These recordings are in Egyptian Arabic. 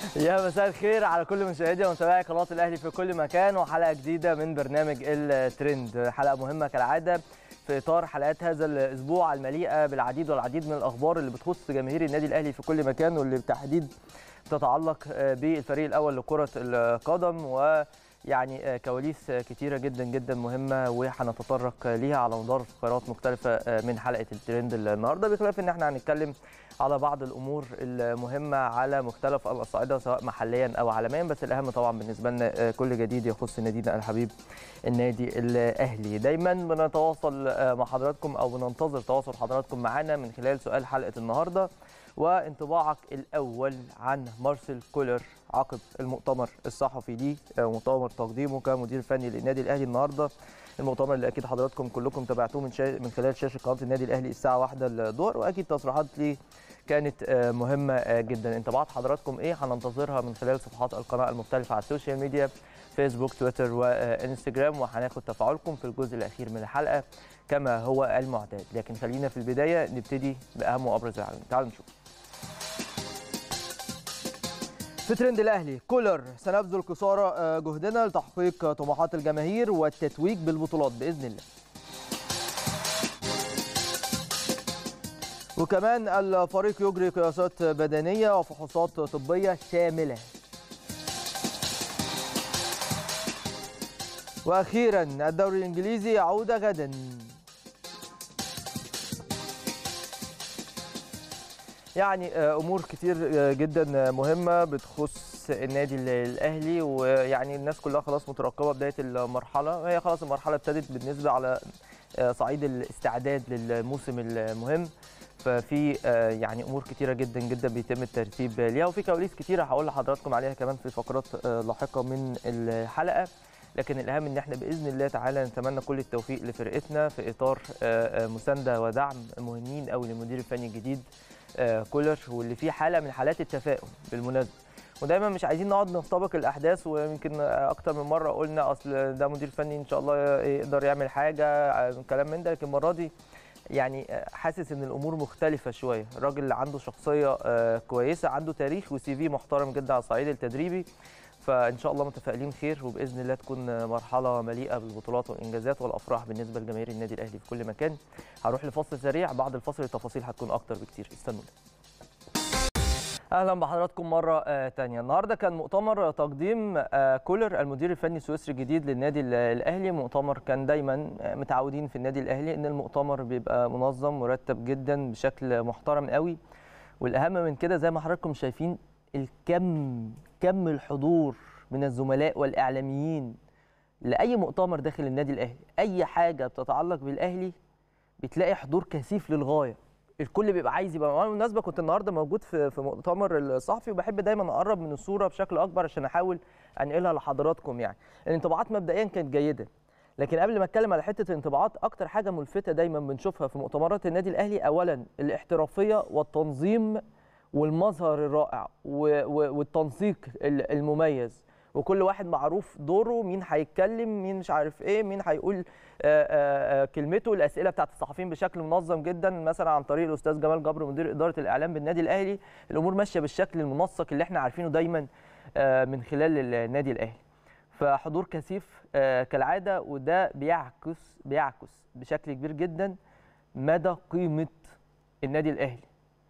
يا مساء الخير على كل مشاهدي ومتابعي قناه الاهلي في كل مكان وحلقه جديده من برنامج الترند حلقه مهمه كالعاده في اطار حلقات هذا الاسبوع المليئه بالعديد والعديد من الاخبار اللي بتخص جماهير النادي الاهلي في كل مكان واللي بالتحديد تتعلق بالفريق الاول لكره القدم و يعني كواليس كتيره جدا جدا مهمه وهنتطرق ليها على مدار فقرات مختلفه من حلقه الترند النهارده بخلاف ان احنا هنتكلم على بعض الامور المهمه على مختلف الاصعده سواء محليا او عالميا بس الاهم طبعا بالنسبه لنا كل جديد يخص نادينا الحبيب النادي الاهلي دايما بنتواصل مع حضراتكم او بننتظر تواصل حضراتكم معنا من خلال سؤال حلقه النهارده وانطباعك الاول عن مارسيل كولر عقب المؤتمر الصحفي ليه مؤتمر تقديمه كمدير فني للنادي الاهلي النهارده المؤتمر اللي اكيد حضراتكم كلكم تابعتوه من شا... من خلال شاشه قناه النادي الاهلي الساعه 1 الظهر واكيد تصريحات ليه كانت مهمه جدا انطباعات حضراتكم ايه هننتظرها من خلال صفحات القناه المختلفه على السوشيال ميديا فيسبوك تويتر وانستجرام وهناخد تفاعلكم في الجزء الاخير من الحلقه كما هو المعتاد لكن خلينا في البدايه نبتدي باهم وابرز العناوين تعالوا نشوف في ترند الاهلي كولر سنبذل قصارى جهدنا لتحقيق طموحات الجماهير والتتويج بالبطولات باذن الله وكمان الفريق يجري قياسات بدنيه وفحوصات طبيه شامله واخيرا الدوري الانجليزي يعود غدا يعني امور كتير جدا مهمه بتخص النادي الاهلي ويعني الناس كلها خلاص مترقبه بدايه المرحله هي خلاص المرحله ابتدت بالنسبه على صعيد الاستعداد للموسم المهم ففي يعني امور كتيره جدا جدا بيتم الترتيب ليها وفي كواليس كتيره هقول لحضراتكم عليها كمان في فقرات لاحقه من الحلقه لكن الاهم ان احنا باذن الله تعالى نتمنى كل التوفيق لفرقتنا في اطار مسانده ودعم مهمين قوي للمدير الفني الجديد كولر واللي فيه حاله من حالات التفاؤل بالمناسبه ودايما مش عايزين نقعد نستبق الاحداث ويمكن اكتر من مره قلنا اصل ده مدير فني ان شاء الله يقدر يعمل حاجه كلام من ده لكن المره دي يعني حاسس ان الامور مختلفه شويه الراجل عنده شخصيه كويسه عنده تاريخ وسي في محترم جدا على الصعيد التدريبي فان شاء الله متفائلين خير وباذن الله تكون مرحله مليئه بالبطولات والانجازات والافراح بالنسبه لجماهير النادي الاهلي في كل مكان هروح لفصل سريع بعد الفصل التفاصيل هتكون اكتر بكتير استنونا اهلا بحضراتكم مره ثانيه النهارده كان مؤتمر تقديم كولر المدير الفني السويسري الجديد للنادي الاهلي مؤتمر كان دايما متعودين في النادي الاهلي ان المؤتمر بيبقى منظم مرتب جدا بشكل محترم قوي والاهم من كده زي ما حضراتكم شايفين الكم كم الحضور من الزملاء والاعلاميين لاي مؤتمر داخل النادي الاهلي اي حاجه بتتعلق بالاهلي بتلاقي حضور كثيف للغايه الكل بيبقى عايز يبقى وانا بالمناسبه كنت النهارده موجود في في مؤتمر الصحفي وبحب دايما اقرب من الصوره بشكل اكبر عشان احاول انقلها لحضراتكم يعني الانطباعات مبدئيا كانت جيده لكن قبل ما اتكلم على حته الانطباعات اكتر حاجه ملفته دايما بنشوفها في مؤتمرات النادي الاهلي اولا الاحترافيه والتنظيم والمظهر الرائع والتنسيق المميز وكل واحد معروف دوره مين هيتكلم مين مش عارف ايه مين هيقول كلمته الاسئله بتاعت الصحفيين بشكل منظم جدا مثلا عن طريق الاستاذ جمال جبر مدير اداره الاعلام بالنادي الاهلي الامور ماشيه بالشكل المنسق اللي احنا عارفينه دايما من خلال النادي الاهلي فحضور كثيف كالعاده وده بيعكس بيعكس بشكل كبير جدا مدى قيمه النادي الاهلي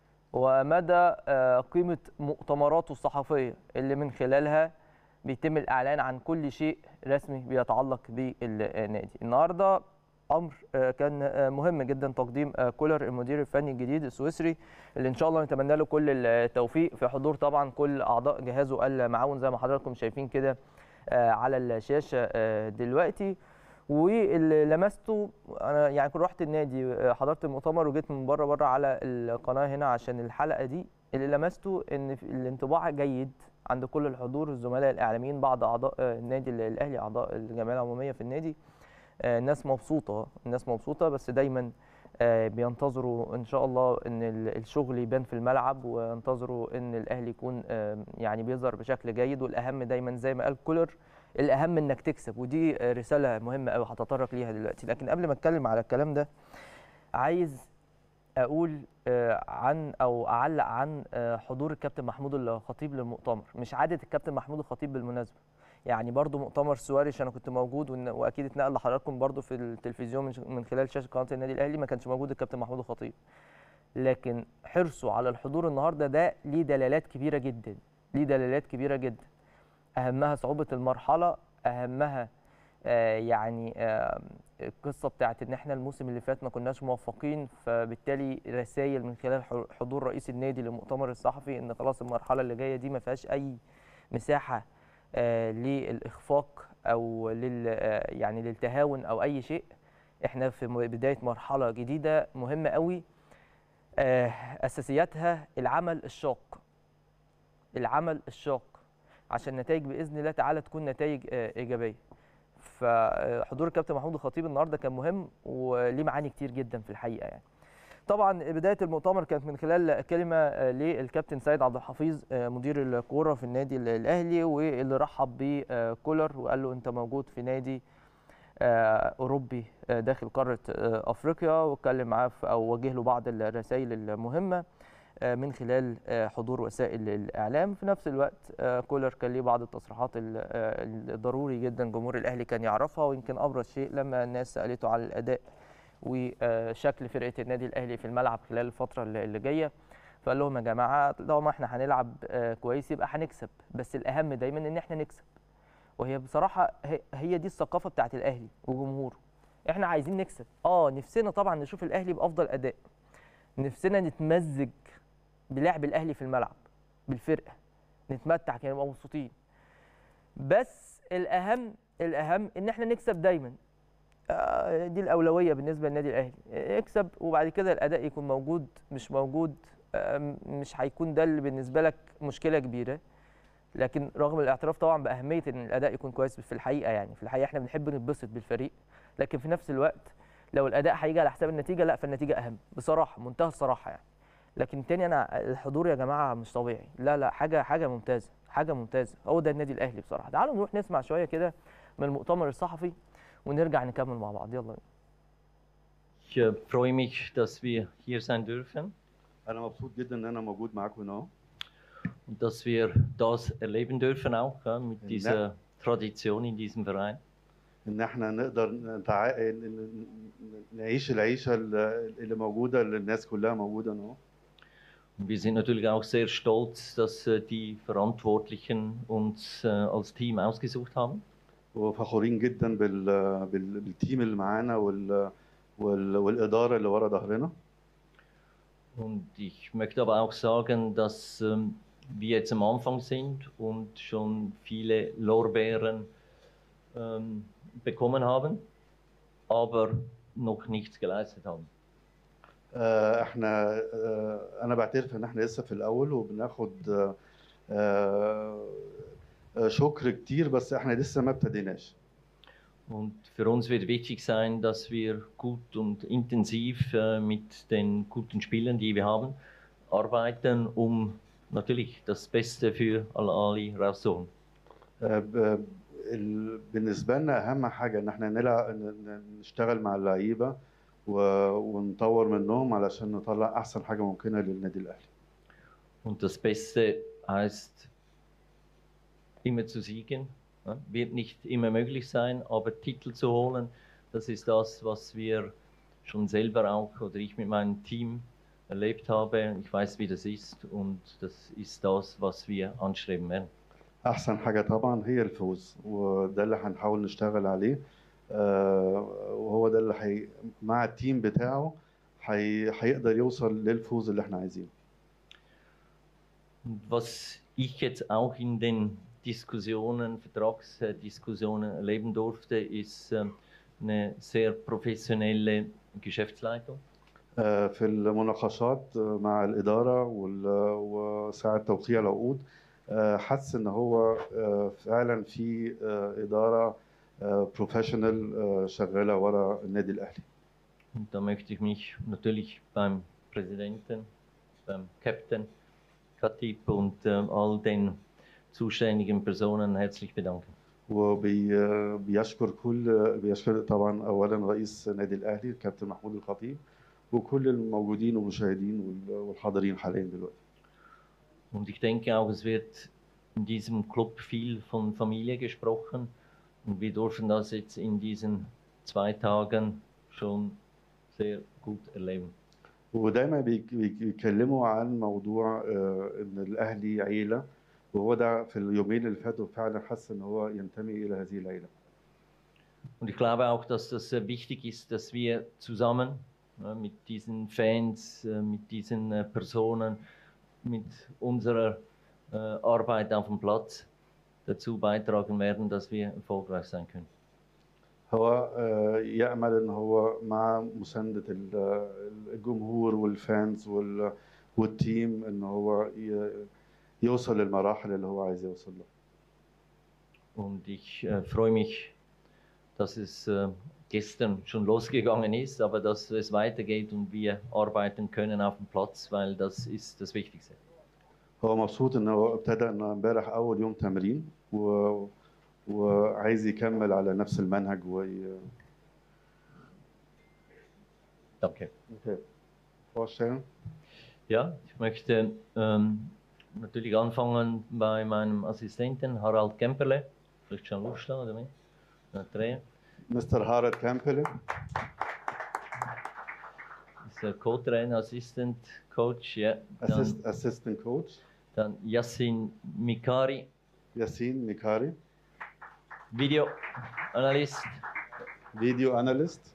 ومدى قيمه مؤتمراته الصحفيه اللي من خلالها بيتم الاعلان عن كل شيء رسمي بيتعلق بالنادي النهارده امر كان مهم جدا تقديم كولر المدير الفني الجديد السويسري اللي ان شاء الله نتمنى له كل التوفيق في حضور طبعا كل اعضاء جهازه المعاون زي ما حضراتكم شايفين كده على الشاشه دلوقتي واللي لمسته انا يعني كنت رحت النادي حضرت المؤتمر وجيت من بره بره على القناه هنا عشان الحلقه دي اللي لمسته ان الانطباع جيد عند كل الحضور الزملاء الاعلاميين بعض اعضاء النادي الاهلي اعضاء الجمعيه العموميه في النادي الناس مبسوطه الناس مبسوطه بس دايما بينتظروا ان شاء الله ان الشغل يبان في الملعب وينتظروا ان الاهلي يكون يعني بيظهر بشكل جيد والاهم دايما زي ما قال كولر الاهم انك تكسب ودي رساله مهمه قوي هتطرق ليها دلوقتي لكن قبل ما اتكلم على الكلام ده عايز اقول آه، عن او اعلق عن آه، حضور الكابتن محمود الخطيب للمؤتمر مش عاده الكابتن محمود الخطيب بالمناسبه يعني برضو مؤتمر سواريش انا كنت موجود وإن- واكيد اتنقل لحضراتكم برضو في التلفزيون من ش- من خلال شاشه قناه النادي الاهلي ما كانش موجود الكابتن محمود الخطيب لكن حرصه على الحضور النهارده ده ليه دلالات كبيره جدا ليه دلالات كبيره جدا اهمها صعوبه المرحله اهمها آه، يعني آه، القصه بتاعت ان احنا الموسم اللي فات ما كناش موفقين فبالتالي رسائل من خلال ح- حضور رئيس النادي للمؤتمر الصحفي ان خلاص المرحله اللي جايه دي ما فيهاش اي مساحه آه، للاخفاق او لل آه، يعني للتهاون او اي شيء احنا في م- بدايه مرحله جديده مهمه قوي آه، اساسياتها العمل الشاق العمل الشاق عشان النتائج باذن الله تعالى تكون نتائج آه، ايجابيه فحضور الكابتن محمود الخطيب النهارده كان مهم وليه معاني كتير جدا في الحقيقه يعني طبعا بدايه المؤتمر كانت من خلال كلمه آه، للكابتن سيد عبد الحفيظ آه، مدير الكوره في النادي ال- الاهلي واللي رحب بكولر وقال له انت موجود في نادي آه، اوروبي آه، داخل قاره آه، افريقيا واتكلم معاه في- او وجه له بعض الرسائل المهمه آه، من خلال آه، حضور وسائل الاعلام في نفس الوقت آه، كولر كان ليه بعض التصريحات ال- آه، الضروري جدا جمهور الاهلي كان يعرفها ويمكن ابرز شيء لما الناس سالته على الاداء وشكل فرقه النادي الاهلي في الملعب خلال الفتره اللي اللي جايه فقال لهم يا جماعه طالما احنا هنلعب آه، كويس يبقى هنكسب بس الاهم دايما ان احنا نكسب وهي بصراحه هي- هي دي الثقافه بتاعت الاهلي وجمهوره احنا عايزين نكسب اه نفسنا طبعا نشوف الاهلي بافضل اداء نفسنا نتمزج بلعب الاهلي في الملعب بالفرقه نتمتع كده نبقى مبسوطين بس الاهم الاهم ان احنا نكسب دايما آه، دي الاولويه بالنسبه للنادي الاهلي آه، اكسب وبعد كده الاداء يكون موجود مش موجود آه، مش هيكون ده اللي بالنسبه لك مشكله كبيره لكن رغم الاعتراف طبعا باهميه ان الاداء يكون كويس في الحقيقه يعني في الحقيقه احنا بنحب نتبسط بالفريق لكن في نفس الوقت لو الاداء هيجي على حساب النتيجه لا فالنتيجه اهم بصراحه منتهى الصراحه يعني لكن تاني انا الحضور يا جماعه مش طبيعي لا لا حاجه حاجه ممتازه حاجه ممتازه هو ده النادي الاهلي بصراحه تعالوا نروح نسمع شويه كده من المؤتمر الصحفي ونرجع نكمل مع بعض يلا بينا. Ich äh, freue mich, dass wir hier sein dürfen انا مبسوط جدا ان انا موجود معاكم هنا und dass wir das erleben dürfen auch ja, mit Ja. dieser Tradition in diesem Verein. ان احنا نقدر نتع... ن- ن- ن- نعيش العيشه اللي اللي موجوده اللي الناس كلها موجوده هنا Und wir sind natürlich auch sehr stolz, dass äh, die Verantwortlichen uns äh, als Team ausgesucht haben. وفخورين جدا بال... بال... بالتيم اللي معانا وال... وال... والاداره اللي ورا ظهرنا Und ich möchte aber auch sagen, dass ähm, wir jetzt am Anfang sind und schon viele Lorbeeren ähm, bekommen haben, aber noch nichts geleistet haben. آه، احنا آه، انا بعترف ان احنا لسه في الاول وبناخد آه، آه، آه، شكر كتير بس احنا لسه ما ابتديناش Und für uns wird wichtig sein, dass wir gut und intensiv äh, mit den guten Spielern, die wir haben, arbeiten, um natürlich das Beste für Al-Ali rauszuholen. آه، ب- ال- بالنسبه لنا اهم حاجه ان احنا نلعب ن- ن- نشتغل مع اللعيبه و- ونطور منهم علشان نطلع احسن حاجه ممكنه للنادي الاهلي Und das Beste heißt, immer zu siegen. Ja, wird nicht immer möglich sein, aber Titel zu holen, das ist das, was wir schon selber auch oder ich mit meinem Team erlebt habe. Ich weiß, wie das ist und das ist das, was wir anstreben werden. احسن حاجه طبعا هي الفوز وده اللي هنحاول نشتغل عليه آه، وهو ده اللي حي... مع التيم بتاعه حي... هيقدر يوصل للفوز اللي احنا عايزينه Und was ich jetzt auch in den Diskussionen, Vertragsdiskussionen erleben durfte, ist ähm, eine sehr professionelle Geschäftsleitung. آه، في المناقشات آه، مع الإدارة وال- وساعة توقيع العقود آه، حس إن هو آه، فعلا في آه، إدارة بروفيشنال شغالة ورا النادي الأهلي Und da möchte ich mich natürlich beim Präsidenten, beim Captain Khatib und ähm, all den zuständigen Personen herzlich bedanken. وبيشكر كل بيشكر طبعا أولا رئيس النادي الأهلي الكابتن محمود الخطيب وكل الموجودين والمشاهدين وال- والحاضرين حاليا دلوقتي Und ich denke auch, es wird in diesem Club viel von Familie gesprochen. Und wir dürfen das jetzt in diesen zwei Tagen schon sehr gut erleben. ودايما بيك- بيك- بيتكلموا عن موضوع آه، ان الاهلي عيله وهو ده في اليومين اللي فاتوا فعلا حس ان هو ينتمي الى هذه العيله Und ich glaube auch, dass das sehr wichtig ist, dass wir zusammen äh, mit diesen Fans, äh, mit diesen äh, Personen, mit unserer äh, Arbeit auf dem Platz dazu beitragen werden, dass wir erfolgreich sein können. هو آه، يأمل ان هو مع مساندة ال- الجمهور والفانز وال- والتيم ان هو ي- يوصل للمراحل اللي هو عايز يوصل لها Und ich äh, freue mich, dass es äh, gestern schon losgegangen ist, aber dass es weitergeht und wir arbeiten können auf dem Platz, weil das ist das Wichtigste. هو مبسوط ان هو ابتدى ان امبارح اول يوم تمرين و... وعايز يكمل على نفس المنهج وي... Danke. okay. vorstellen Ja, ich möchte ähm, natürlich anfangen bei meinem Assistenten Harald Kemperle. Vielleicht schon Lust da, oder nicht? Na, Dreh. مستر هارد كامبل Ist der Co-Trainer, Assistant Coach, ja. Dann, Assist, assistant coach dann Yassin Mikari, ياسين ميكاري Video Analyst. فيديو اناليست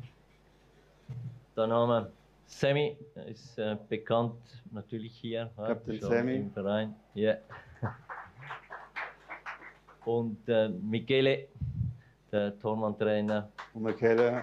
Dann haben wir Sammy, er ist äh, bekannt natürlich hier. ja, Captain schon Sammy. Im Verein. Ja. Und äh, Michele, der Tormann-Trainer, وميكالا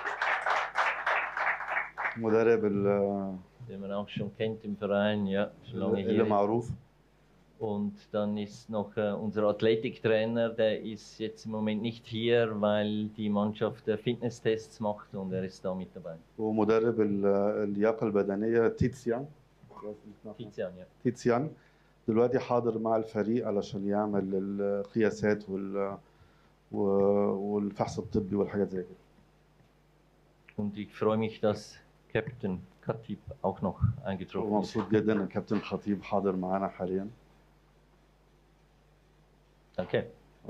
مدرب ال- den man auch schon kennt im Verein, ja, schon lange اللي hier. ist. معروف Und dann ist noch äh, unser Athletiktrainer, der ist jetzt im Moment nicht hier, weil die Mannschaft äh, Fitnesstests macht und er ist da mit dabei. ومدرب ال- اللياقه البدنيه تيتسيان Tizian, ja. تيتسيان دلوقتي حاضر مع الفريق علشان يعمل القياسات وال و- والفحص الطبي والحاجات زي كده Und ich freue mich, dass Captain Khatib auch noch eingetroffen ist. ومبسوط جدا ان الكابتن خطيب حاضر معانا حاليا Danke.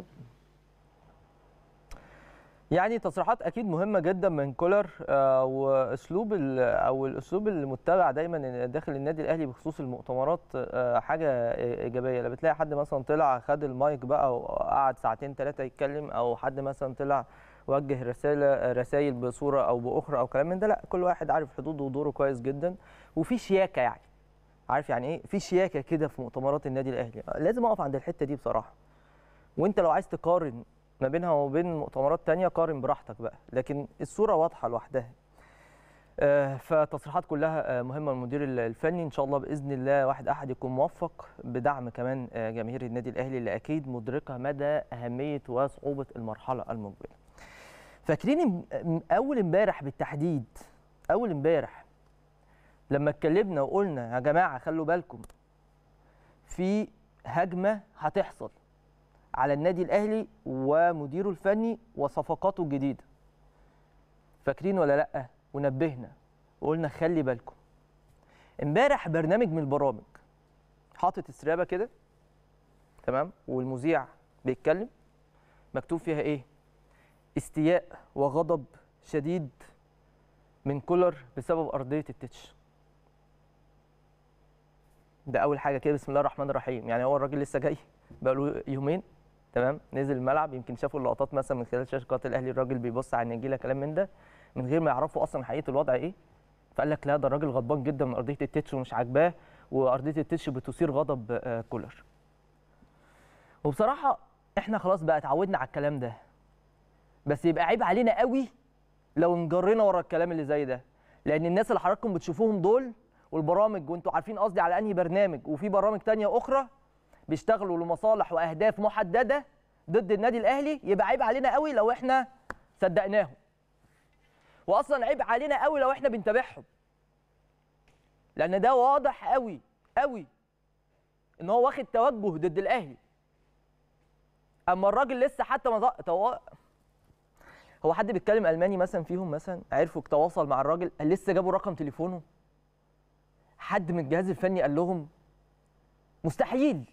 يعني تصريحات اكيد مهمه جدا من كولر آه، واسلوب ال- او الاسلوب المتبع دايما داخل النادي الاهلي بخصوص المؤتمرات آه، حاجه ايجابيه لما بتلاقي حد مثلا طلع خد المايك بقى وقعد ساعتين ثلاثه يتكلم او حد مثلا طلع وجه رساله رسائل بصوره او باخرى او كلام من ده لا كل واحد عارف حدوده ودوره كويس جدا وفي شياكه يعني عارف يعني ايه في شياكه كده في مؤتمرات النادي الاهلي لازم اقف عند الحته دي بصراحه وانت لو عايز تقارن ما بينها وبين مؤتمرات تانية قارن براحتك بقى لكن الصورة واضحة لوحدها آه، فتصريحات كلها آه، مهمة المدير الفني إن شاء الله بإذن الله واحد أحد يكون موفق بدعم كمان آه، جماهير النادي الأهلي اللي أكيد مدركة مدى أهمية وصعوبة المرحلة المقبلة فاكرين ام- أول امبارح بالتحديد أول امبارح لما اتكلمنا وقلنا يا جماعة خلوا بالكم في هجمة هتحصل على النادي الاهلي ومديره الفني وصفقاته الجديده فاكرين ولا لا ونبهنا وقلنا خلي بالكم امبارح برنامج من البرامج حاطط السرابه كده تمام والمذيع بيتكلم مكتوب فيها ايه استياء وغضب شديد من كولر بسبب ارضيه التتش ده اول حاجه كده بسم الله الرحمن الرحيم يعني هو الراجل لسه جاي بقاله يومين تمام نزل الملعب يمكن شافوا اللقطات مثلا من خلال شاشه قناه الاهلي الراجل بيبص على النجيله كلام من ده من غير ما يعرفوا اصلا حقيقه الوضع ايه فقال لك لا ده الراجل غضبان جدا من ارضيه التتش ومش عاجباه وارضيه التتش بتثير غضب آه، كولر وبصراحه احنا خلاص بقى اتعودنا على الكلام ده بس يبقى عيب علينا قوي لو انجرينا ورا الكلام اللي زي ده لان الناس اللي حضراتكم بتشوفوهم دول والبرامج وانتوا عارفين قصدي على انهي برنامج وفي برامج تانية اخرى بيشتغلوا لمصالح واهداف محدده ضد النادي الاهلي يبقى عيب علينا قوي لو احنا صدقناهم واصلا عيب علينا قوي لو احنا بنتابعهم لان ده واضح قوي قوي ان هو واخد توجه ضد الاهلي اما الراجل لسه حتى ما ض- تو... هو حد بيتكلم الماني مثلا فيهم مثلا عرفوا يتواصل مع الراجل لسه جابوا رقم تليفونه حد من الجهاز الفني قال لهم مستحيل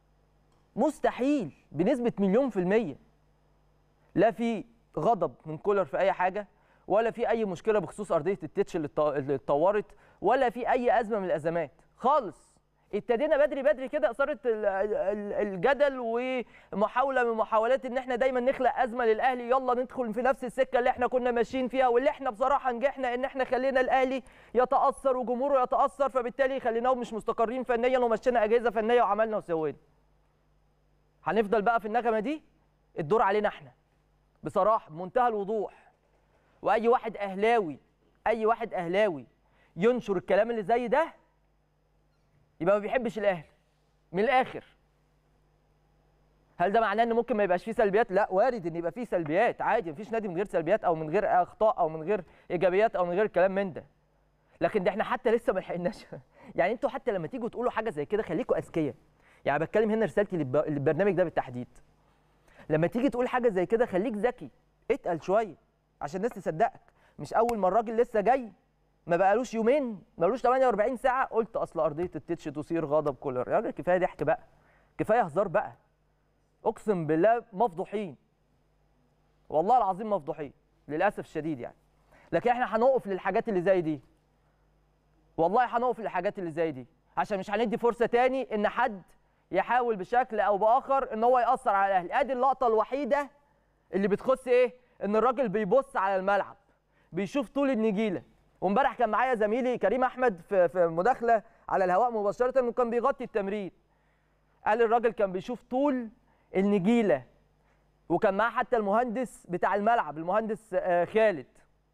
مستحيل بنسبه مليون في الميه لا في غضب من كولر في اي حاجه ولا في اي مشكله بخصوص ارضيه التتش اللي اتط- اللي اتطورت ولا في اي ازمه من الازمات خالص ابتدينا بدري بدري كده اثاره ال- ال- الجدل ومحاوله من محاولات ان احنا دايما نخلق ازمه للاهلي يلا ندخل في نفس السكه اللي احنا كنا ماشيين فيها واللي احنا بصراحه نجحنا ان احنا خلينا الاهلي يتاثر وجمهوره يتاثر فبالتالي خليناهم مش مستقرين فنيا ومشينا اجهزه فنيه وعملنا وسوينا هنفضل بقى في النغمه دي الدور علينا احنا بصراحه بمنتهى الوضوح واي واحد اهلاوي اي واحد اهلاوي ينشر الكلام اللي زي ده يبقى ما بيحبش الاهلي من الاخر هل ده معناه ان ممكن ما يبقاش فيه سلبيات لا وارد ان يبقى فيه سلبيات عادي مفيش نادي من غير سلبيات او من غير اخطاء او من غير ايجابيات او من غير كلام من ده لكن ده احنا حتى لسه ما لحقناش يعني انتوا حتى لما تيجوا تقولوا حاجه زي كده خليكوا اذكياء يعني بتكلم هنا رسالتي للب- للبرنامج ده بالتحديد لما تيجي تقول حاجه زي كده خليك ذكي اتقل شويه عشان الناس تصدقك مش اول ما الراجل لسه جاي ما بقالوش يومين ما بقالوش 48 ساعه قلت اصل ارضيه التتش تثير غضب كولر يا راجل كفايه ضحك بقى كفايه هزار بقى اقسم بالله مفضوحين والله العظيم مفضوحين للاسف الشديد يعني لكن احنا هنقف للحاجات اللي زي دي والله هنقف للحاجات اللي زي دي عشان مش هندي فرصه تاني ان حد يحاول بشكل او باخر ان هو ياثر على الاهلي ادي اللقطه الوحيده اللي بتخص ايه ان الراجل بيبص على الملعب بيشوف طول النجيله وامبارح كان معايا زميلي كريم احمد في في مداخله على الهواء مباشره انه كان بيغطي التمرين قال الراجل كان بيشوف طول النجيله وكان معاه حتى المهندس بتاع الملعب المهندس آه، خالد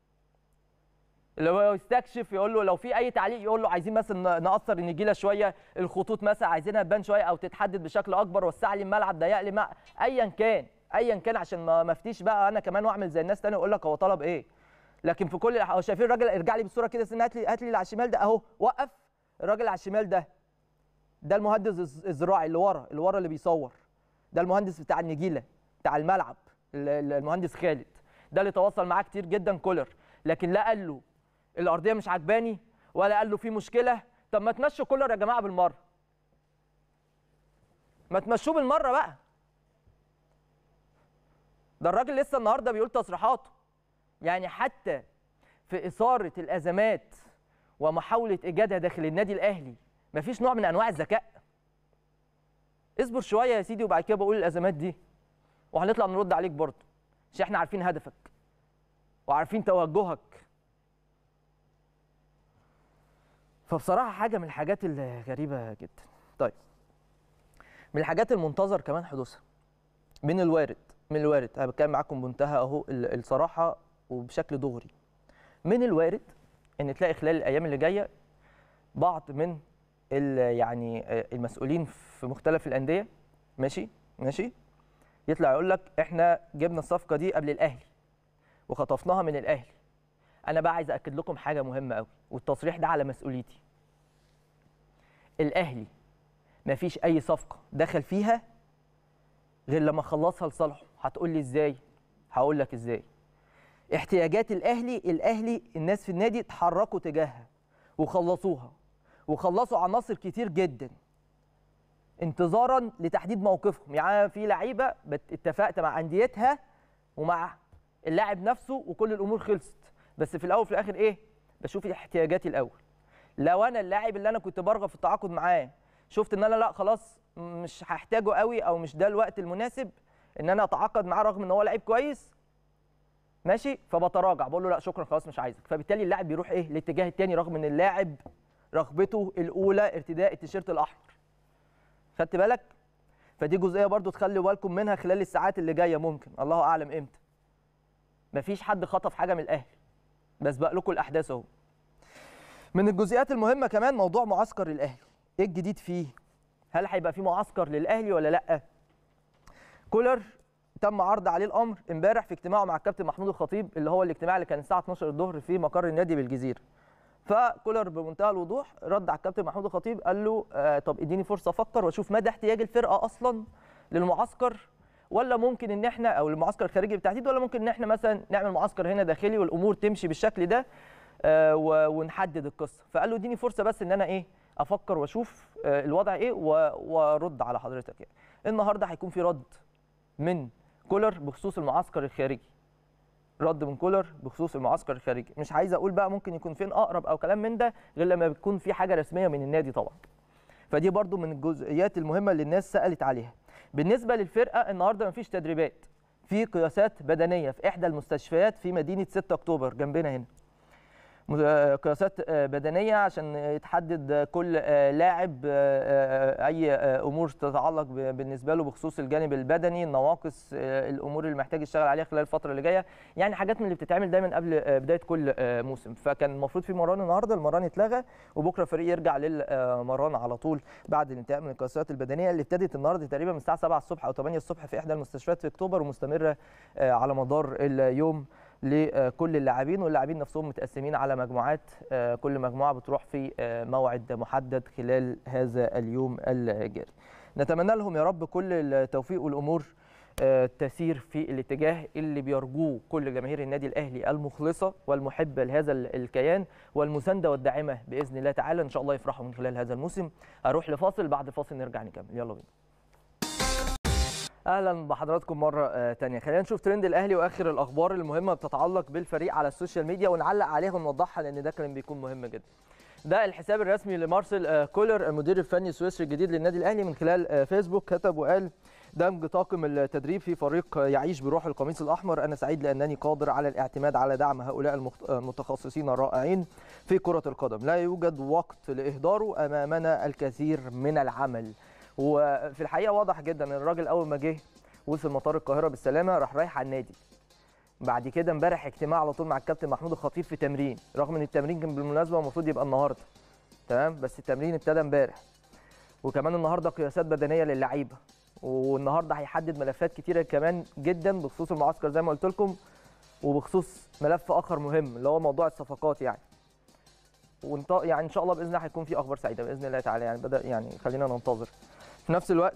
اللي هو يستكشف يقول له لو في اي تعليق يقول له عايزين مثلا نقصر النجيله شويه الخطوط مثلا عايزينها تبان شويه او تتحدد بشكل اكبر وسع لي الملعب ضيق لي مع ايا كان ايا كان عشان ما ما افتيش بقى انا كمان واعمل زي الناس تاني واقول لك هو طلب ايه لكن في كل الح- شايفين الراجل ارجع لي بالصوره كده سنة هات لي هات لي اللي على الشمال ده اهو وقف الراجل اللي على الشمال ده ده المهندس الز- الزراعي اللي ورا اللي ورا اللي بيصور ده المهندس بتاع النجيله بتاع الملعب ال- ال- المهندس خالد ده اللي تواصل معاه كتير جدا كولر لكن لا قال له الارضيه مش عجباني ولا قال له في مشكله طب ما تمشوا كولر يا جماعه بالمره ما تمشوه بالمره بقى ده الراجل لسه النهارده بيقول تصريحاته يعني حتى في اثاره الازمات ومحاوله ايجادها داخل النادي الاهلي مفيش نوع من انواع الذكاء اصبر شويه يا سيدي وبعد كده بقول الازمات دي وهنطلع نرد عليك برضه عشان احنا عارفين هدفك وعارفين توجهك فبصراحه حاجه من الحاجات الغريبه جدا طيب من الحاجات المنتظر كمان حدوثها من الوارد من الوارد انا بتكلم معاكم بمنتهى اهو ال- الصراحه وبشكل دغري من الوارد ان تلاقي خلال الايام اللي جايه بعض من ال- يعني آه، المسؤولين في مختلف الانديه ماشي ماشي يطلع يقول لك احنا جبنا الصفقه دي قبل الاهلي وخطفناها من الاهلي انا بقى عايز اكد لكم حاجه مهمه قوي والتصريح ده على مسؤوليتي الاهلي مفيش اي صفقه دخل فيها غير لما خلصها لصالحه هتقول لي ازاي هقول لك ازاي احتياجات الاهلي الاهلي الناس في النادي اتحركوا تجاهها وخلصوها وخلصوا عناصر كتير جدا انتظارا لتحديد موقفهم يعني في لعيبه بت- اتفقت مع انديتها ومع اللاعب نفسه وكل الامور خلصت بس في الاول وفي الاخر ايه بشوف احتياجاتي الاول لو انا اللاعب اللي انا كنت برغب في التعاقد معاه شفت ان انا لا خلاص مش هحتاجه قوي او مش ده الوقت المناسب ان انا اتعاقد معاه رغم ان هو لعيب كويس ماشي فبتراجع بقول له لا شكرا خلاص مش عايزك فبالتالي اللاعب بيروح ايه الاتجاه الثاني رغم ان اللاعب رغبته الاولى ارتداء التيشيرت الاحمر خدت بالك فدي جزئيه برضو تخلوا بالكم منها خلال الساعات اللي جايه ممكن الله اعلم امتى مفيش حد خطف حاجه من الاهلي بسبق لكم الاحداث اهو من الجزئيات المهمه كمان موضوع معسكر الاهلي ايه الجديد فيه هل هيبقى في معسكر للاهلي ولا لا كولر تم عرض عليه الامر امبارح في اجتماعه مع الكابتن محمود الخطيب اللي هو الاجتماع اللي كان الساعه 12 الظهر في مقر النادي بالجزيره فكولر بمنتهى الوضوح رد على الكابتن محمود الخطيب قال له آه طب اديني فرصه افكر واشوف مدى احتياج الفرقه اصلا للمعسكر ولا ممكن ان احنا او المعسكر الخارجي بالتحديد ولا ممكن ان احنا مثلا نعمل معسكر هنا داخلي والامور تمشي بالشكل ده آه، و- ونحدد القصه فقال له اديني فرصه بس ان انا ايه افكر واشوف آه، الوضع ايه و- وارد على حضرتك يعني النهارده هيكون في رد من كولر بخصوص المعسكر الخارجي رد من كولر بخصوص المعسكر الخارجي مش عايز اقول بقى ممكن يكون فين اقرب او كلام من ده غير لما بيكون في حاجه رسميه من النادي طبعا فدي برضو من الجزئيات المهمه اللي الناس سالت عليها بالنسبه للفرقه النهارده مفيش تدريبات في قياسات بدنيه في احدى المستشفيات في مدينه 6 اكتوبر جنبنا هنا م- آه، قياسات آه، بدنيه عشان يتحدد آه، كل آه، لاعب آه، آه، اي آه، امور تتعلق ب- بالنسبه له بخصوص الجانب البدني النواقص آه، الامور اللي محتاج يشتغل عليها خلال الفتره اللي جايه يعني حاجات من اللي بتتعمل دايما قبل آه، بدايه كل آه، موسم فكان المفروض في مران النهارده المران اتلغى وبكره الفريق يرجع للمران على طول بعد الانتهاء من القياسات البدنيه اللي ابتدت النهارده تقريبا من الساعه 7 الصبح او 8 الصبح في احدى المستشفيات في اكتوبر ومستمره آه، على مدار اليوم لكل اللاعبين واللاعبين نفسهم متقسمين على مجموعات آه، كل مجموعه بتروح في آه، موعد محدد خلال هذا اليوم الجاري نتمنى لهم يا رب كل التوفيق والامور آه، تسير في الاتجاه اللي بيرجوه كل جماهير النادي الاهلي المخلصه والمحبه لهذا ال- الكيان والمسانده والداعمه باذن الله تعالى ان شاء الله يفرحوا من خلال هذا الموسم اروح لفاصل بعد فاصل نرجع نكمل يلا بينا اهلا بحضراتكم مره آه، تانية خلينا نشوف ترند الاهلي واخر الاخبار المهمه بتتعلق بالفريق على السوشيال ميديا ونعلق عليها ونوضحها لان ده كان بيكون مهم جدا ده الحساب الرسمي لمارسيل آه، كولر المدير الفني السويسري الجديد للنادي الاهلي من خلال آه، فيسبوك كتب وقال دمج طاقم التدريب في فريق آه، يعيش بروح القميص الاحمر انا سعيد لانني قادر على الاعتماد على دعم هؤلاء المخت- آه، المتخصصين الرائعين في كره القدم لا يوجد وقت لاهداره امامنا الكثير من العمل وفي الحقيقه واضح جدا ان الراجل اول ما جه وصل مطار القاهره بالسلامه راح رايح على النادي بعد كده امبارح اجتماع على طول مع الكابتن محمود الخطيب في تمرين رغم ان التمرين كان بالمناسبه المفروض يبقى النهارده تمام بس التمرين ابتدى امبارح وكمان النهارده قياسات بدنيه للعيبه والنهارده هيحدد ملفات كتيره كمان جدا بخصوص المعسكر زي ما قلت لكم وبخصوص ملف اخر مهم اللي هو موضوع الصفقات يعني ونط... يعني ان شاء الله باذن الله هيكون في اخبار سعيده باذن الله تعالى يعني بدا يعني خلينا ننتظر في نفس الوقت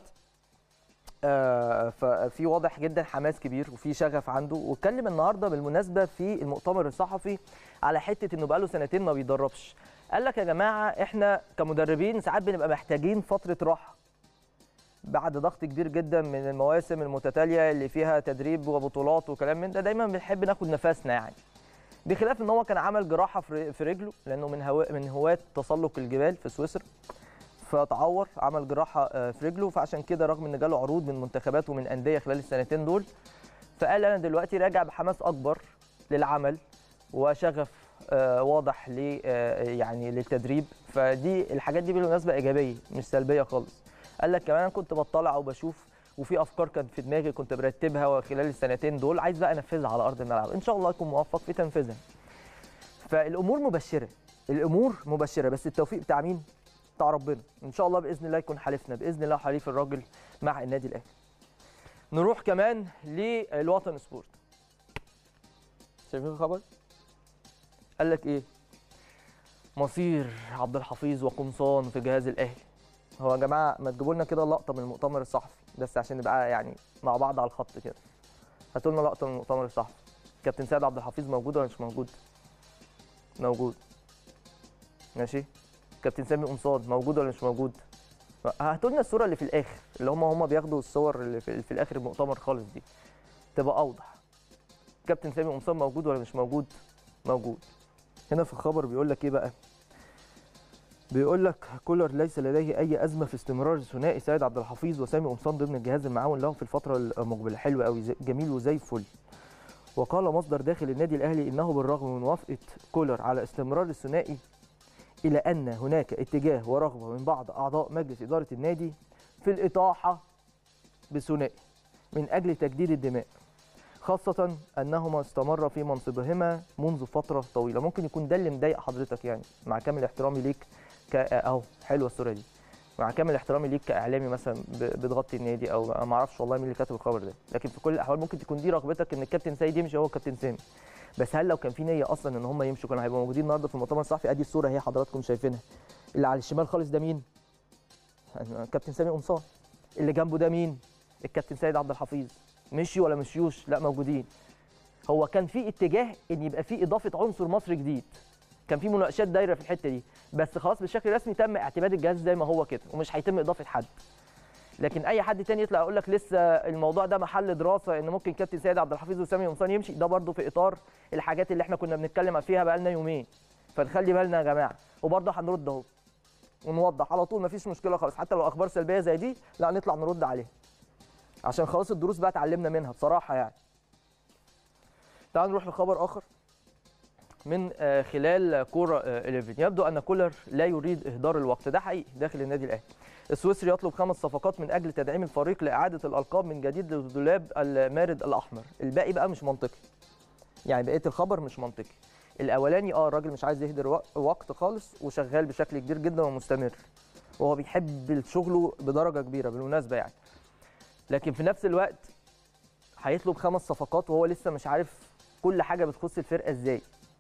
آه، ففي واضح جدا حماس كبير وفي شغف عنده واتكلم النهارده بالمناسبه في المؤتمر الصحفي على حته انه بقاله سنتين ما بيدربش قال لك يا جماعه احنا كمدربين ساعات بنبقى محتاجين فتره راحه بعد ضغط كبير جدا من المواسم المتتاليه اللي فيها تدريب وبطولات وكلام من ده دايما بنحب ناخد نفسنا يعني بخلاف ان هو كان عمل جراحه في في رجله لانه من هو من هواة تسلق الجبال في سويسرا فتعور عمل جراحه آه، في رجله فعشان كده رغم ان جاله عروض من منتخبات ومن انديه خلال السنتين دول فقال انا دلوقتي راجع بحماس اكبر للعمل وشغف آه، واضح ل آه، يعني للتدريب فدي الحاجات دي بالمناسبه ايجابيه مش سلبيه خالص قال لك كمان أنا كنت بطلع وبشوف وفي افكار كانت في دماغي كنت برتبها خلال السنتين دول عايز بقى انفذها على ارض الملعب ان شاء الله اكون موفق في تنفيذها فالامور مبشره الامور مبشره بس التوفيق بتاع مين بتاع ربنا ان شاء الله باذن الله يكون حليفنا باذن الله حليف الراجل مع النادي الاهلي نروح كمان للوطن سبورت شايفين الخبر قال لك ايه مصير عبد الحفيظ وقمصان في جهاز الاهلي هو يا جماعه ما تجيبوا لنا كده لقطه من المؤتمر الصحفي بس عشان نبقى يعني مع بعض على الخط كده هاتوا لنا لقطه من المؤتمر الصحفي كابتن سيد عبد الحفيظ موجود ولا مش موجود موجود ماشي كابتن سامي قمصان موجود ولا مش موجود هاتوا لنا الصوره اللي في الاخر اللي هم هم بياخدوا الصور اللي في, في الاخر المؤتمر خالص دي تبقى اوضح كابتن سامي قمصان موجود ولا مش موجود موجود هنا في الخبر بيقول لك ايه بقى بيقول لك كولر ليس لديه اي ازمه في استمرار الثنائي سيد عبد الحفيظ وسامي قمصان ضمن الجهاز المعاون له في الفتره المقبله حلو قوي زي- جميل وزي الفل وقال مصدر داخل النادي الاهلي انه بالرغم من موافقه كولر على استمرار الثنائي الى ان هناك اتجاه ورغبه من بعض اعضاء مجلس اداره النادي في الاطاحه بثنائي من اجل تجديد الدماء خاصة أنهما استمر في منصبهما منذ فترة طويلة، ممكن يكون ده اللي مضايق حضرتك يعني مع كامل احترامي ليك ك أهو حلوة الصورة دي. مع كامل احترامي ليك كإعلامي مثلا ب- بتغطي النادي أو أنا ما أعرفش والله مين اللي كاتب الخبر ده، لكن في كل الأحوال ممكن تكون دي رغبتك إن الكابتن سيد يمشي هو كابتن سامي. بس هل لو كان في نية أصلا إن هم يمشوا كانوا هيبقوا موجودين النهارده في المؤتمر الصحفي أدي الصورة اهي حضراتكم شايفينها. اللي على الشمال خالص ده مين؟ كابتن سامي قمصان. اللي جنبه ده مين؟ الكابتن سيد عبد الحفيظ مشي ولا مشيوش لا موجودين هو كان في اتجاه ان يبقى في اضافه عنصر مصري جديد كان في مناقشات دايره في الحته دي بس خلاص بشكل رسمي تم اعتماد الجهاز زي ما هو كده ومش هيتم اضافه حد لكن اي حد تاني يطلع يقول لك لسه الموضوع ده محل دراسه ان ممكن كابتن سيد عبد الحفيظ وسامي قمصان يمشي ده برضه في اطار الحاجات اللي احنا كنا بنتكلم فيها بقالنا يومين فنخلي بالنا يا جماعه وبرضه هنرد اهو ونوضح على طول مفيش مشكله خالص حتى لو اخبار سلبيه زي دي لا نطلع نرد عليها عشان خلاص الدروس بقى اتعلمنا منها بصراحه يعني تعالوا نروح لخبر اخر من آه، خلال كوره آه، 11 يبدو ان كولر لا يريد اهدار الوقت ده حقيقي داخل النادي الاهلي السويسري يطلب خمس صفقات من اجل تدعيم الفريق لاعاده الالقاب من جديد لدولاب المارد الاحمر الباقي بقى مش منطقي يعني بقيه الخبر مش منطقي الاولاني اه الراجل مش عايز يهدر وق- وقت خالص وشغال بشكل كبير جدا ومستمر وهو بيحب شغله بدرجه كبيره بالمناسبه يعني لكن في نفس الوقت هيطلب خمس صفقات وهو لسه مش عارف كل حاجه بتخص الفرقه ازاي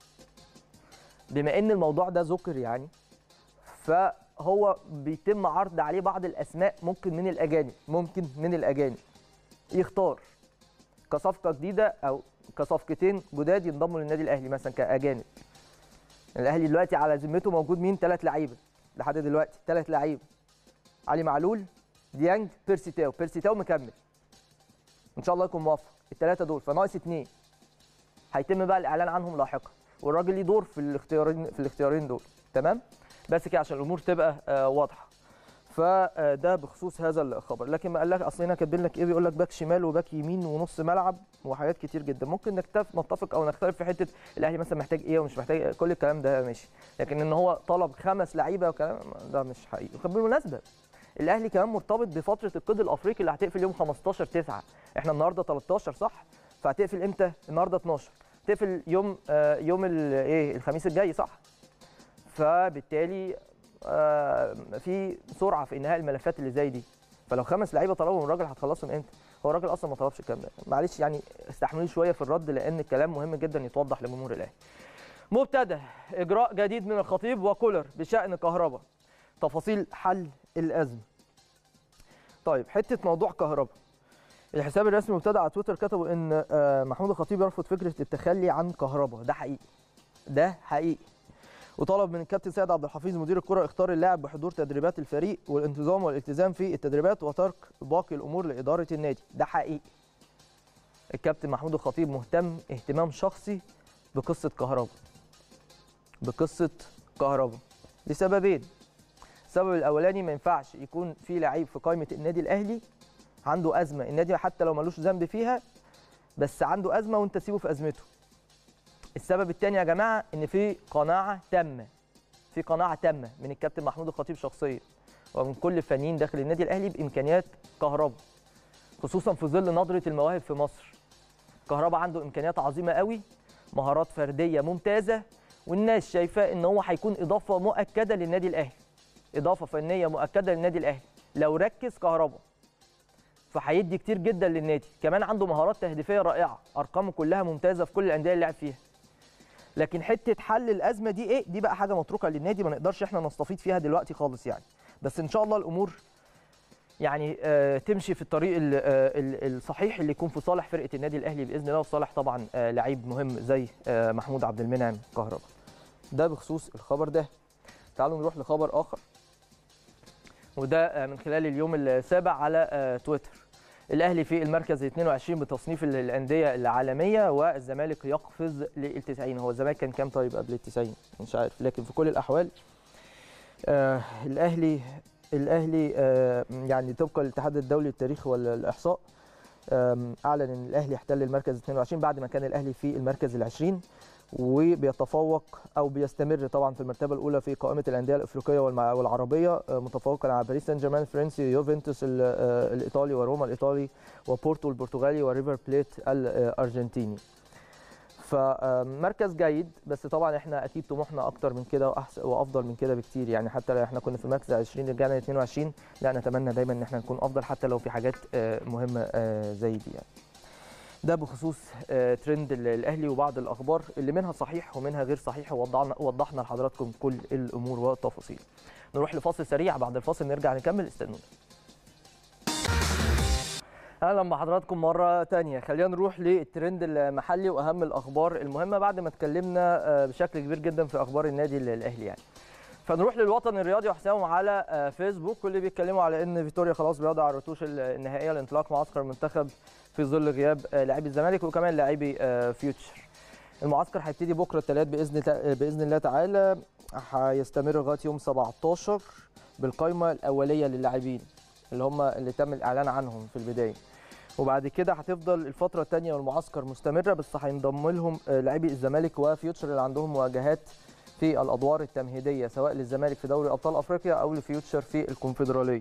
بما ان الموضوع ده ذكر يعني فهو بيتم عرض عليه بعض الاسماء ممكن من الاجانب ممكن من الاجانب يختار كصفقه جديده او كصفقتين جداد ينضموا للنادي الاهلي مثلا كاجانب الاهلي دلوقتي على ذمته موجود مين ثلاث لعيبه لحد دلوقتي ثلاث لعيبه علي معلول ديانج بيرسي تاو بيرسي تاو مكمل ان شاء الله يكون موفق الثلاثه دول فناقص اثنين هيتم بقى الاعلان عنهم لاحقا والراجل ليه دور في الاختيارين في الاختيارين دول تمام بس كده عشان الامور تبقى آه، واضحه فده بخصوص هذا الخبر لكن ما قال لك اصل هنا كاتبين لك ايه بيقول لك باك شمال وباك يمين ونص ملعب وحاجات كتير جدا ممكن نكتف نتفق او نختلف في حته الاهلي مثلا محتاج ايه ومش محتاج إيه كل الكلام ده ماشي لكن ان هو طلب خمس لعيبه وكلام ده مش حقيقي وكان بالمناسبه الاهلي كمان مرتبط بفتره القيد الافريقي اللي هتقفل يوم 15 9 احنا النهارده 13 صح فهتقفل امتى النهارده 12 تقفل يوم آه يوم ال- ايه الخميس الجاي صح فبالتالي آه في سرعه في انهاء الملفات اللي زي دي فلو خمس لعيبه طلبوا من الراجل هتخلصهم امتى هو الراجل اصلا ما طلبش الكلام ده معلش يعني استحملوني شويه في الرد لان الكلام مهم جدا يتوضح لجمهور الاهلي مبتدا اجراء جديد من الخطيب وكولر بشان كهرباء تفاصيل حل الازمه طيب حته موضوع كهرباء الحساب الرسمي مبتدا على تويتر كتبوا ان آه، محمود الخطيب يرفض فكره التخلي عن كهرباء ده حقيقي ده حقيقي وطلب من الكابتن سيد عبد الحفيظ مدير الكره اختار اللاعب بحضور تدريبات الفريق والانتظام والالتزام في التدريبات وترك باقي الامور لاداره النادي ده حقيقي الكابتن محمود الخطيب مهتم اهتمام شخصي بقصه كهرباء بقصه كهرباء لسببين السبب الاولاني ما ينفعش يكون في لعيب في قائمه النادي الاهلي عنده ازمه النادي حتى لو ملوش ذنب فيها بس عنده ازمه وانت سيبه في ازمته السبب الثاني يا جماعه ان في قناعه تامه في قناعه تامه من الكابتن محمود الخطيب شخصيا ومن كل الفنيين داخل النادي الاهلي بامكانيات كهربا خصوصا في ظل نظره المواهب في مصر كهربا عنده امكانيات عظيمه قوي مهارات فرديه ممتازه والناس شايفاه ان هو هيكون اضافه مؤكده للنادي الاهلي اضافه فنيه مؤكده للنادي الاهلي لو ركز كهربا فهيدي كتير جدا للنادي كمان عنده مهارات تهديفيه رائعه ارقامه كلها ممتازه في كل الانديه اللي لعب فيها لكن حته حل الازمه دي ايه دي بقى حاجه متروكه للنادي ما نقدرش احنا نستفيد فيها دلوقتي خالص يعني بس ان شاء الله الامور يعني آه تمشي في الطريق ال- آه ال- الصحيح اللي يكون في صالح فرقه النادي الاهلي باذن الله وفي صالح طبعا آه لعيب مهم زي آه محمود عبد المنعم كهربا ده بخصوص الخبر ده تعالوا نروح لخبر اخر وده آه، من خلال اليوم السابع على آه، تويتر الاهلي في المركز 22 بتصنيف ال- الانديه العالميه والزمالك يقفز لل 90 هو الزمالك كان كام طيب قبل ال 90 مش عارف لكن في كل الاحوال آه الاهلي الاهلي آه يعني طبقا للاتحاد الدولي للتاريخ والاحصاء آم، اعلن ان الاهلي احتل المركز 22 بعد ما كان الاهلي في المركز العشرين وبيتفوق او بيستمر طبعا في المرتبه الاولى في قائمه الانديه الافريقيه والمع- والعربيه آه، متفوقا على باريس سان جيرمان الفرنسي يوفنتوس ال- آه، الايطالي وروما الايطالي وبورتو البرتغالي وريفر بليت الارجنتيني فمركز جيد بس طبعا احنا اكيد طموحنا اكتر من كده واحسن وافضل من كده بكتير يعني حتى لو احنا كنا في المركز 20 رجعنا ل 22 لا نتمنى دايما ان احنا نكون افضل حتى لو في حاجات آه، مهمه آه، زي دي يعني ده بخصوص آه، ترند ال- الاهلي وبعض الاخبار اللي منها صحيح ومنها غير صحيح ووضحنا وضحنا لحضراتكم كل الامور والتفاصيل نروح لفاصل سريع بعد الفاصل نرجع نكمل استنونا اهلا بحضراتكم مره تانية خلينا نروح للترند المحلي واهم الاخبار المهمه بعد ما اتكلمنا آه، بشكل كبير جدا في اخبار النادي الاهلي يعني فنروح للوطن الرياضي وحسام على آه، فيسبوك واللي بيتكلموا على ان فيتوريا خلاص بيضع الرتوش النهائيه لانطلاق معسكر المنتخب في ظل غياب آه، لاعبي الزمالك وكمان لاعبي آه، فيوتشر المعسكر هيبتدي بكره الثلاث باذن تع- باذن الله تعالى هيستمر لغايه يوم 17 بالقائمه الاوليه للاعبين اللي هم اللي تم الاعلان عنهم في البدايه وبعد كده هتفضل الفتره الثانيه والمعسكر مستمره بس هينضم لهم آه، لاعبي الزمالك وفيوتشر اللي عندهم مواجهات في الادوار التمهيديه سواء للزمالك في دوري ابطال افريقيا او لفيوتشر في الكونفدراليه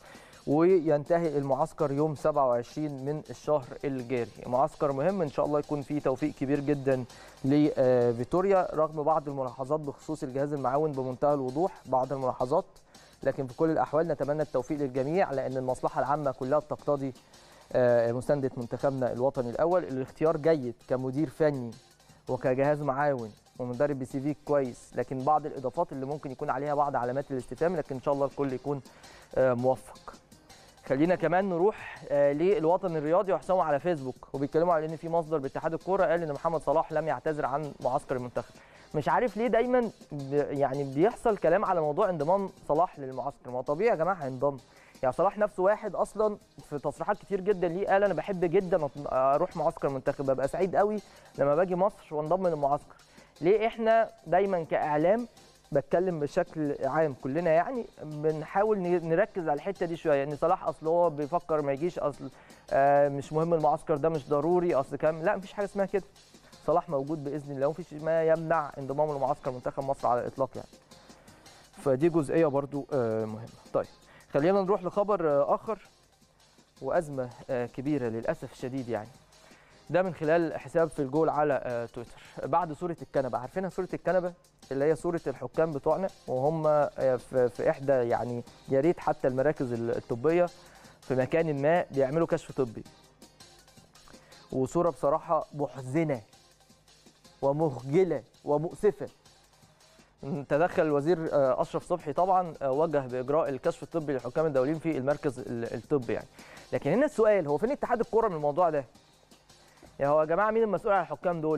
وينتهي المعسكر يوم 27 من الشهر الجاري معسكر مهم ان شاء الله يكون فيه توفيق كبير جدا لفيتوريا رغم بعض الملاحظات بخصوص الجهاز المعاون بمنتهى الوضوح بعض الملاحظات لكن في كل الاحوال نتمنى التوفيق للجميع لان المصلحه العامه كلها بتقتضي آه، مسانده منتخبنا الوطني الاول الاختيار جيد كمدير فني وكجهاز معاون ومدرب بي سي في كويس لكن بعض الاضافات اللي ممكن يكون عليها بعض علامات الاستفهام لكن ان شاء الله الكل يكون آه، موفق خلينا كمان نروح آه، للوطن الرياضي وحسابهم على فيسبوك وبيتكلموا على ان في مصدر باتحاد الكوره قال ان محمد صلاح لم يعتذر عن معسكر المنتخب مش عارف ليه دايما ب- يعني بيحصل كلام على موضوع انضمام صلاح للمعسكر ما هو طبيعي يا جماعه هينضم يعني صلاح نفسه واحد اصلا في تصريحات كتير جدا ليه قال انا بحب جدا أط- اروح معسكر منتخب ببقى سعيد قوي لما باجي مصر وانضم للمعسكر ليه احنا دايما كاعلام بتكلم بشكل عام كلنا يعني بنحاول ن- نركز على الحته دي شويه ان صلاح اصل هو بيفكر ما يجيش اصل آه مش مهم المعسكر ده مش ضروري اصل كام لا مفيش حاجه اسمها كده صلاح موجود باذن الله ومفيش ما يمنع انضمامه لمعسكر منتخب مصر على الاطلاق يعني فدي جزئيه برضو آه مهمه طيب خلينا نروح لخبر آه اخر وازمه آه كبيره للاسف الشديد يعني ده من خلال حساب في الجول على آه تويتر بعد صوره الكنبه عارفينها صوره الكنبه اللي هي صوره الحكام بتوعنا وهم آه، في في احدى يعني يا ريت حتى المراكز الطبيه في مكان ما بيعملوا كشف طبي وصوره بصراحه محزنه ومخجله ومؤسفه تدخل الوزير آه، اشرف صبحي طبعا آه، وجه باجراء الكشف الطبي للحكام الدوليين في المركز ال- الطبي يعني لكن هنا السؤال هو فين اتحاد الكوره من الموضوع ده يعني هو يا جماعه مين المسؤول عن الحكام دول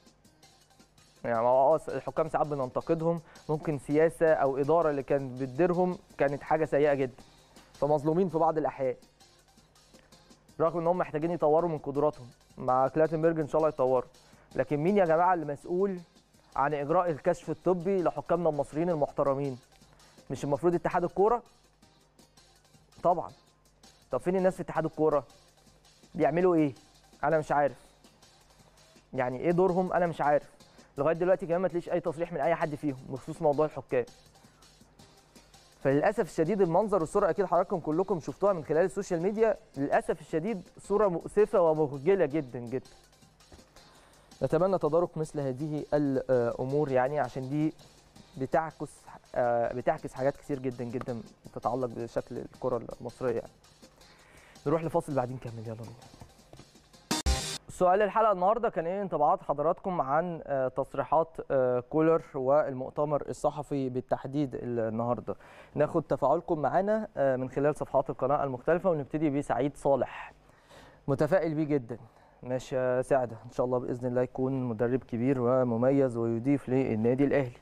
يعني هو اه الحكام ساعات بننتقدهم ممكن سياسه او اداره اللي كانت بتديرهم كانت حاجه سيئه جدا فمظلومين في بعض الاحيان رغم ان هم محتاجين يطوروا من قدراتهم مع كلاتنبرج ان شاء الله يطوروا لكن مين يا جماعه اللي مسؤول عن اجراء الكشف الطبي لحكامنا المصريين المحترمين مش المفروض اتحاد الكوره طبعا طب فين الناس في اتحاد الكوره بيعملوا ايه انا مش عارف يعني ايه دورهم انا مش عارف لغايه دلوقتي كمان ما تلاقيش اي تصريح من اي حد فيهم بخصوص موضوع الحكام فللاسف الشديد المنظر والصوره اكيد حضراتكم كلكم شفتوها من خلال السوشيال ميديا للاسف الشديد صوره مؤسفه ومخجله جدا جدا نتمنى تدارك مثل هذه الامور يعني عشان دي بتعكس آه، بتعكس حاجات كتير جدا جدا تتعلق بشكل الكره المصريه يعني. نروح لفاصل بعدين نكمل يلا بينا سؤال الحلقه النهارده كان ايه انطباعات حضراتكم عن آه، تصريحات آه، كولر والمؤتمر الصحفي بالتحديد النهارده ناخد تفاعلكم معانا آه، من خلال صفحات القناه المختلفه ونبتدي بسعيد صالح متفائل بيه جدا ماشي يا سعده ان شاء الله باذن الله يكون مدرب كبير ومميز ويضيف للنادي الاهلي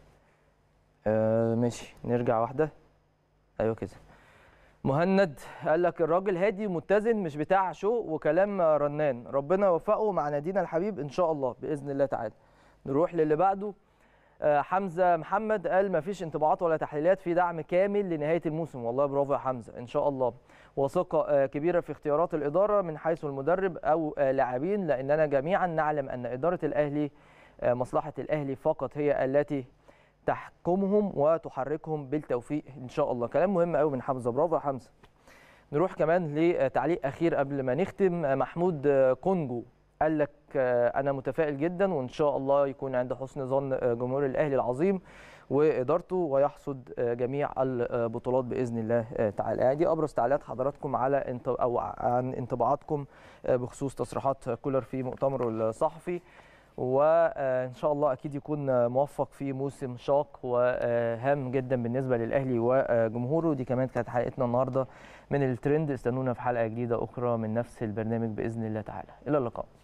آه ماشي نرجع واحده ايوه كده مهند قال لك الراجل هادي متزن مش بتاع شو وكلام رنان ربنا يوفقه مع نادينا الحبيب ان شاء الله باذن الله تعالى نروح للي بعده آه، حمزه محمد قال ما فيش انطباعات ولا تحليلات في دعم كامل لنهايه الموسم والله برافو يا حمزه ان شاء الله وثقه آه، كبيره في اختيارات الاداره من حيث المدرب او آه، لاعبين لاننا جميعا نعلم ان اداره الاهلي آه، مصلحه الاهلي فقط هي التي تحكمهم وتحركهم بالتوفيق ان شاء الله كلام مهم قوي من حمزه برافو يا حمزه نروح كمان لتعليق اخير قبل ما نختم محمود كونجو قال لك انا متفائل جدا وان شاء الله يكون عند حسن ظن جمهور الاهلي العظيم وادارته ويحصد جميع البطولات باذن الله تعالى يعني دي ابرز تعليقات حضراتكم على انت او عن انطباعاتكم بخصوص تصريحات كولر في مؤتمره الصحفي وان شاء الله اكيد يكون موفق في موسم شاق وهام جدا بالنسبه للاهلي وجمهوره دي كمان كانت حلقتنا النهارده من الترند استنونا في حلقه جديده اخرى من نفس البرنامج باذن الله تعالى الى اللقاء